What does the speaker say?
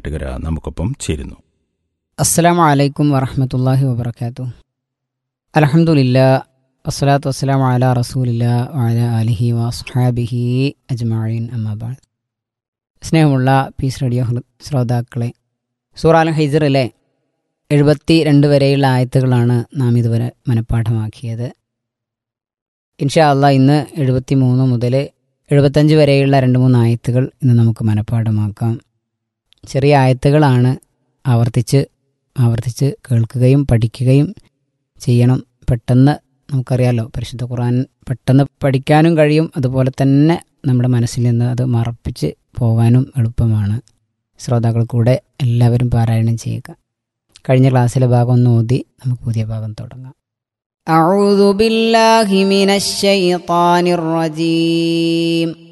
നെടുകര നമുക്കൊപ്പം ചേരുന്നു അസ്സലാമു അലൈക്കും വറഹമത്തല്ലാഹി വബർക്കാത്തു അലഹമുല്ല വസ്സലാത്തു വസ്സലാം അല റസൂലില്ല വഅല അലിഹി വസ്ഹാബിഹി അജ്മഈൻ അമ്മാബാദ് സ്നേഹമുള്ള പീസ് റേഡിയോ ഹൃ- ശ്രോതാക്കളെ സൂറാൽ ഹൈസറിലെ എഴുപത്തി രണ്ട് വരെയുള്ള ആയത്തുകളാണ് നാം ഇതുവരെ മനഃപ്പാഠമാക്കിയത് ഇൻഷാ അള്ളാ ഇന്ന് എഴുപത്തി മൂന്ന് മുതൽ എഴുപത്തഞ്ച് വരെയുള്ള രണ്ട് മൂന്ന് ആയത്തുകൾ ഇന്ന് നമുക്ക് മനഃപ്പാഠമാക്കാം ചെറിയ ആയത്തുകളാണ് ആവർത്തിച്ച് ആവർത്തിച്ച് കേൾക്കുകയും പഠിക്കുകയും ചെയ്യണം പെട്ടെന്ന് നമുക്കറിയാലോ പരിശുദ്ധ ഖുർആൻ പെട്ടെന്ന് പഠിക്കാനും കഴിയും അതുപോലെ തന്നെ നമ്മുടെ മനസ്സിൽ നിന്ന് അത് മറപ്പിച്ച് പോകാനും എളുപ്പമാണ് ശ്രോതാക്കൾ കൂടെ എല്ലാവരും പാരായണം ചെയ്യുക കഴിഞ്ഞ ക്ലാസ്സിലെ ഭാഗം ഒന്ന് ഓതി നമുക്ക് പുതിയ ഭാഗം തുടങ്ങാം أعوذ بالله من الشيطان الرجيم